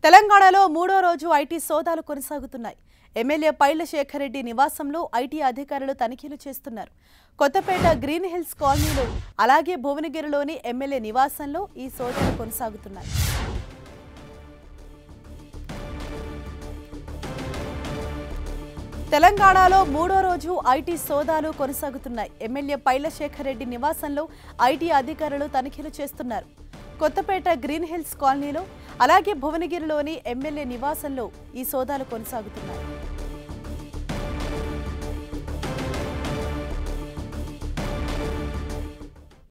తెలంగాణలో మూడో రోజు ఐటీ సోదాలు కొనసాగుతున్నాయి ఎమ్మెల్యే పైల శేఖర్ రెడ్డి నివాసంలో ఐటీ అధికారులు తనిఖీలు చేస్తున్నారు కొత్తపేట గ్రీన్ హిల్స్ కాలనీలో అలాగే భువనగిరిలోని ఎమ్మెల్యే నివాసంలో ఈ సోదాలు కొనసాగుతున్నాయి తెలంగాణలో మూడో రోజు ఐటీ సోదాలు కొనసాగుతున్నాయి ఎమ్మెల్యే పైల శేఖర్ రెడ్డి నివాసంలో ఐటీ అధికారులు తనిఖీలు చేస్తున్నారు కొత్తపేట గ్రీన్ హిల్స్ కాలనీలో అలాగే భువనగిరిలోని ఎమ్మెల్యే నివాసంలో ఈ సోదాలు కొనసాగుతున్నాయి